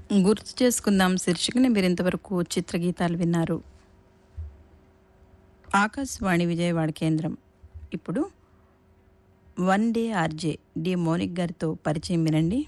గుర్తు చేసుకుందాం శీర్షికని మీరు ఇంతవరకు చిత్రగీతాలు విన్నారు ఆకాశవాణి విజయవాడ కేంద్రం ఇప్పుడు వన్ డే ఆర్జే డి మోనిక్ గారితో పరిచయం వినండి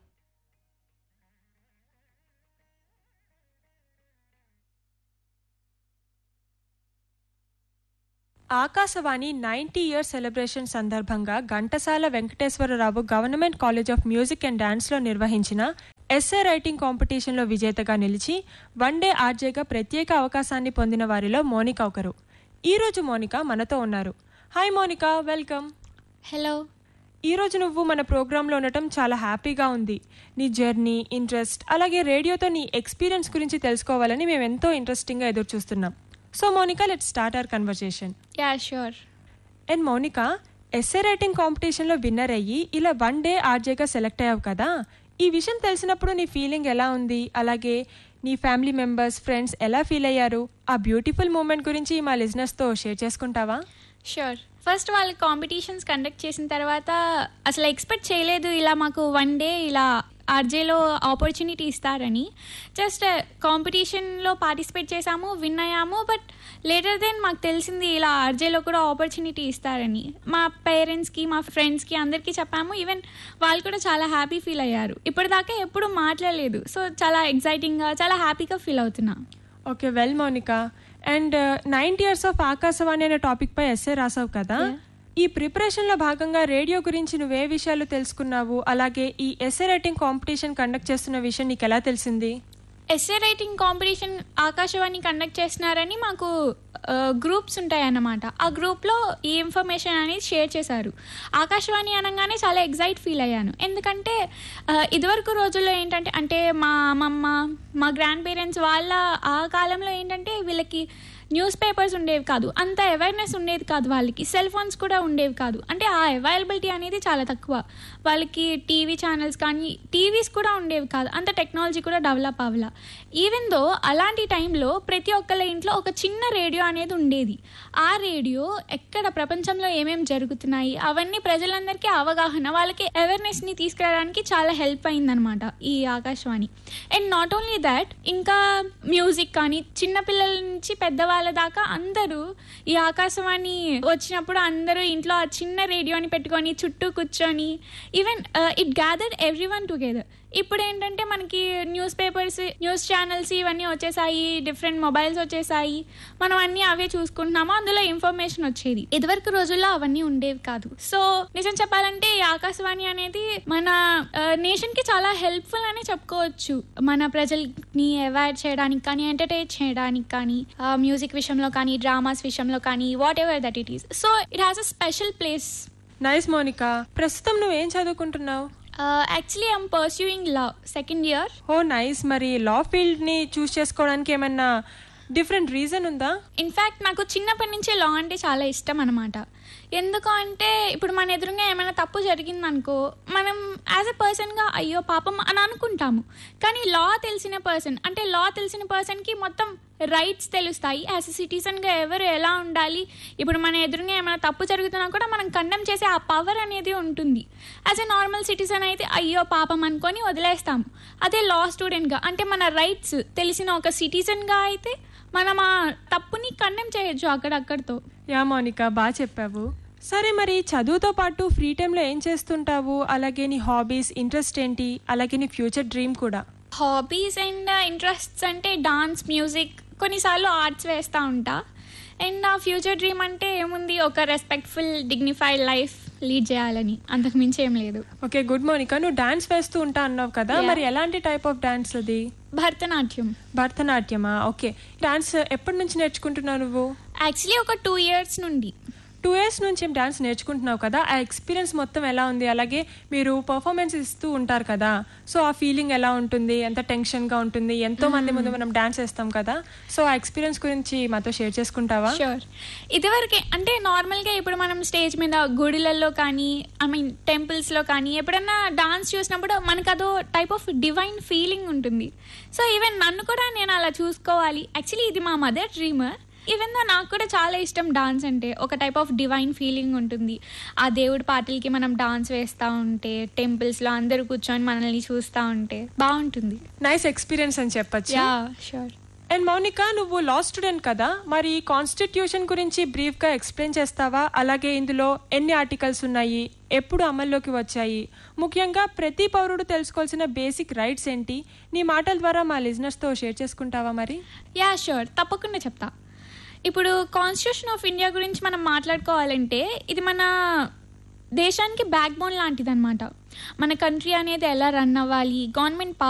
ఆకాశవాణి నైంటీ ఇయర్ సెలబ్రేషన్ సందర్భంగా Ghantasala Venkateswararao government college of music and డాన్స్లో నిర్వహించిన ఎస్ఏ రైటింగ్ కాంపిటీషన్లో విజేతగా నిలిచి వన్ డే ఆర్జేగా ప్రత్యేక అవకాశాన్ని పొందిన వారిలో మోనిక ఒకరు ఈరోజు మోనిక మనతో ఉన్నారు హాయ్ మోనిక వెల్కమ్ హలో ఈరోజు నువ్వు మన ప్రోగ్రాంలో ఉండటం చాలా హ్యాపీగా ఉంది నీ జర్నీ ఇంట్రెస్ట్ అలాగే రేడియోతో నీ ఎక్స్పీరియన్స్ గురించి తెలుసుకోవాలని మేము ఎంతో ఇంట్రెస్టింగ్గా ఎదురు చూస్తున్నాం so Monica let start our conversation ya sure and Mounika essay writing కాంపిటీషన్లో విన్నర్ అయ్యి ఇలా వన్ డే ఆర్జేగా సెలెక్ట్ అయ్యావు కదా ఈ విషయం తెలిసినప్పుడు నీ ఫీలింగ్ ఎలా ఉంది అలాగే నీ ఫ్యామిలీ మెంబర్స్ ఫ్రెండ్స్ ఎలా ఫీల్ అయ్యారు ఆ బ్యూటిఫుల్ మూమెంట్ గురించి మా లిజినెస్తో షేర్ చేసుకుంటావా షూర్ ఫస్ట్ వాళ్ళు కాంపిటీషన్స్ కండక్ట్ చేసిన తర్వాత అసలు ఎక్స్పెక్ట్ చేయలేదు ఇలా మాకు వన్ డే ఇలా ఆర్జేలో ఆపర్చునిటీ ఇస్తారని జస్ట్ కాంపిటీషన్లో పార్టిసిపేట్ చేసాము విన్ అయ్యాము బట్ లేటర్ దెన్ మాకు తెలిసింది ఇలా ఆర్జేలో కూడా ఆపర్చునిటీ ఇస్తారని మా పేరెంట్స్కి మా ఫ్రెండ్స్కి అందరికీ చెప్పాము ఈవెన్ వాళ్ళు కూడా చాలా హ్యాపీ ఫీల్ అయ్యారు ఇప్పటిదాకా ఎప్పుడు మాట్లాడలేదు సో చాలా ఎగ్జైటింగ్గా చాలా హ్యాపీగా ఫీల్ అవుతున్నా okay well Mounika and ninety years of Akashvani అనే టాపిక్ పై ఎస్ఏ రాసావు కదా ఈ ప్రిపరేషన్ లో భాగంగా రేడియో గురించి నువ్వే విషయాలు తెలుసుకున్నావు అలాగే ఈ ఎస్ఏ రైటింగ్ కాంపిటీషన్ కండక్ట్ చేస్తున్న విషయం నీకు ఎలా తెలిసింది essay writing competition Akashvani conduct చేస్తున్నారని మాకు గ్రూప్స్ ఉంటాయి అన్నమాట ఆ గ్రూప్లో ఈ ఇన్ఫర్మేషన్ అనేది షేర్ చేశారు ఆకాశవాణి అనగానే చాలా ఎగ్జైట్ ఫీల్ అయ్యాను ఎందుకంటే ఆ, ఇదివరకు రోజుల్లో ఏంటంటే అంటే మా అమ్మమ్మ మా గ్రాండ్ పేరెంట్స్ వాళ్ళ ఆ కాలంలో ఏంటంటే వీళ్ళకి న్యూస్ పేపర్స్ ఉండేవి కాదు అంత అవేర్నెస్ ఉండేది కాదు వాళ్ళకి సెల్ ఫోన్స్ కూడా ఉండేవి కాదు అంటే ఆ అవైలబిలిటీ అనేది చాలా తక్కువ వాళ్ళకి టీవీ ఛానల్స్ కానీ టీవీస్ కూడా ఉండేవి కాదు అంత టెక్నాలజీ కూడా డెవలప్ అవ్వాల ఈవెన్ దో అలాంటి టైంలో ప్రతి ఒక్కళ్ళ ఇంట్లో ఒక చిన్న రేడియో అనేది ఉండేది ఆ రేడియో ఎక్కడ ప్రపంచంలో ఏమేమి జరుగుతున్నాయి అవన్నీ ప్రజలందరికీ అవగాహన వాళ్ళకి అవేర్నెస్ని తీసుకురావడానికి చాలా హెల్ప్ అయిందనమాట ఈ Akashvani and not only that ఇంకా మ్యూజిక్ కానీ చిన్నపిల్లల నుంచి పెద్దవాళ్ళ దాకా అందరూ ఈ ఆకాశవాణి వచ్చినప్పుడు అందరూ ఇంట్లో ఆ చిన్న రేడియోని పెట్టుకొని చుట్టూ కూర్చొని even it gathered everyone together ఇప్పుడు ఏంటంటే మనకి న్యూస్ పేపర్స్ న్యూస్ ఛానల్స్ ఇవన్నీ వచ్చేసాయి డిఫరెంట్ మొబైల్స్ వచ్చేసాయి మనం అన్ని అవే చూసుకుంటున్నాము అందులో ఇన్ఫర్మేషన్ వచ్చేది ఇదివరకు రోజుల్లో అవన్నీ ఉండేవి కాదు సో నిజం చెప్పాలంటే ఈ ఆకాశవాణి అనేది మన నేషన్ కి చాలా హెల్ప్ఫుల్ అనే చెప్పుకోవచ్చు మన ప్రజల్ని అవాయిడ్ చేయడానికి కానీ ఎంటర్టైన్ చేయడానికి కానీ మ్యూజిక్ విషయంలో కానీ డ్రామాస్ విషయంలో కానీ whatever that it is so it has a special place nice Mounika ప్రస్తుతం నువ్వేం చదువుకుంటున్నావు actually I'm pursuing law second year oh nice మరి లా ఫీల్డ్ ని చూస్ చేసుకోవడానికి ఏమన్నా డిఫరెంట్ రీజన్ ఉందా ఇన్ఫ్యాక్ట్ నాకు చిన్నప్పటి నుంచే లా అంటే చాలా ఇష్టం అనమాట ఎందుకు అంటే ఇప్పుడు మన ఎదురుగా ఏమైనా తప్పు జరిగిందనుకో మనం యాజ్ ఎ పర్సన్గా అయ్యో పాపం అని అనుకుంటాము కానీ లా తెలిసిన పర్సన్ అంటే లా తెలిసిన పర్సన్కి మొత్తం రైట్స్ తెలుస్తాయి యాజ్ ఎ సిటిజన్గా ఎవరు ఎలా ఉండాలి ఇప్పుడు మన ఎదురుగా ఏమైనా తప్పు జరుగుతున్నా కూడా మనం కండెమ్ చేసే ఆ పవర్ అనేది ఉంటుంది యాజ్ ఎ నార్మల్ సిటిజన్ అయితే అయ్యో పాపం అనుకొని వదిలేస్తాము అదే లా స్టూడెంట్గా అంటే మన రైట్స్ తెలిసిన ఒక సిటిజన్గా అయితే మనం ఆ తప్పుని కండెమ్ చేయొచ్చు అక్కడక్కడితో యా మౌనిక బాగా చెప్పావు సరే మరి చదువుతో పాటు ఫ్రీ టైంలో ఏం చేస్తుంటావు అలాగే నీ హాబీస్ ఇంట్రెస్ట్ ఏంటి అలాగే నీ ఫ్యూచర్ డ్రీమ్ కూడా హాబీస్ అండ్ ఇంట్రెస్ట్స్ అంటే డాన్స్ మ్యూజిక్ కొన్నిసార్లు ఆర్ట్స్ వేస్తూ ఉంటా అండ్ నా ఫ్యూచర్ డ్రీమ్ అంటే ఏముంది ఒక రెస్పెక్ట్ఫుల్ డిగ్నిఫైడ్ లైఫ్ లీడ్ చేయాలని అంతకు మించి ఏం లేదు ఓకే గుడ్ మౌనిక నువ్వు డాన్స్ వేస్తూ ఉంటా అన్నావు కదా Yeah. మరి ఎలాంటి టైప్ ఆఫ్ డాన్స్ అది భరతనాట్యం భరతనాట్యమా ఓకే డాన్స్ ఎప్పటి నుంచి నేర్చుకుంటున్నావు నువ్వు యాక్చువల్లీ ఒక టూ ఇయర్స్ నుండి టూ ఇయర్స్ నుంచి డాన్స్ నేర్చుకుంటున్నావు కదా ఆ ఎక్స్పీరియన్స్ మొత్తం ఎలా ఉంది అలాగే మీరు పర్ఫార్మెన్స్ ఇస్తూ ఉంటారు కదా సో ఆ ఫీలింగ్ ఎలా ఉంటుంది ఎంత టెన్షన్గా ఉంటుంది ఎంతో మంది ముందు మనం డాన్స్ వేస్తాం కదా సో ఆ ఎక్స్పీరియన్స్ గురించి మాతో షేర్ చేసుకుంటావా షూర్ ఇదివరకే అంటే నార్మల్గా ఇప్పుడు మనం స్టేజ్ మీద గుడిలలో కానీ ఐ మీన్ టెంపుల్స్లో కానీ ఎప్పుడన్నా డాన్స్ చూసినప్పుడు మనకు అదో టైప్ ఆఫ్ డివైన్ ఫీలింగ్ ఉంటుంది సో ఈవెన్ నన్ను కూడా నేను అలా చూసుకోవాలి యాక్చువల్లీ ఇది మా మదర్ డ్రీమ్ ఈవెన్ దో నాకు కూడా చాలా ఇష్టం డాన్స్ అంటే ఒక టైప్ ఆఫ్ డివైన్ ఫీలింగ్ ఉంటుంది ఆ దేవుడి పాటలకి మనం డాన్స్ వేస్తూ ఉంటే టెంపుల్స్లో అందరూ కూర్చొని మనల్ని చూస్తూ ఉంటే బాగుంటుంది నైస్ ఎక్స్పీరియన్స్ అని చెప్పొచ్చు యా షూర్ అండ్ మౌనిక నువ్వు లా స్టూడెంట్ కదా మరి కాన్స్టిట్యూషన్ గురించి బ్రీఫ్ గా ఎక్స్ప్లెయిన్ చేస్తావా అలాగే ఇందులో ఎన్ని ఆర్టికల్స్ ఉన్నాయి ఎప్పుడు అమల్లోకి వచ్చాయి ముఖ్యంగా ప్రతి పౌరుడు తెలుసుకోవాల్సిన బేసిక్ రైట్స్ ఏంటి నీ మాటల ద్వారా మా listeners తో షేర్ చేసుకుంటావా మరి యా షూర్ తప్పకుండా చెప్తా ఇప్పుడు కాన్స్టిట్యూషన్ ఆఫ్ ఇండియా గురించి మనం మాట్లాడుకోవాలంటే ఇది మన దేశానికి బ్యాక్ బోన్ లాంటిది అనమాట మన కంట్రీ అనేది ఎలా రన్ అవ్వాలి గవర్నమెంట్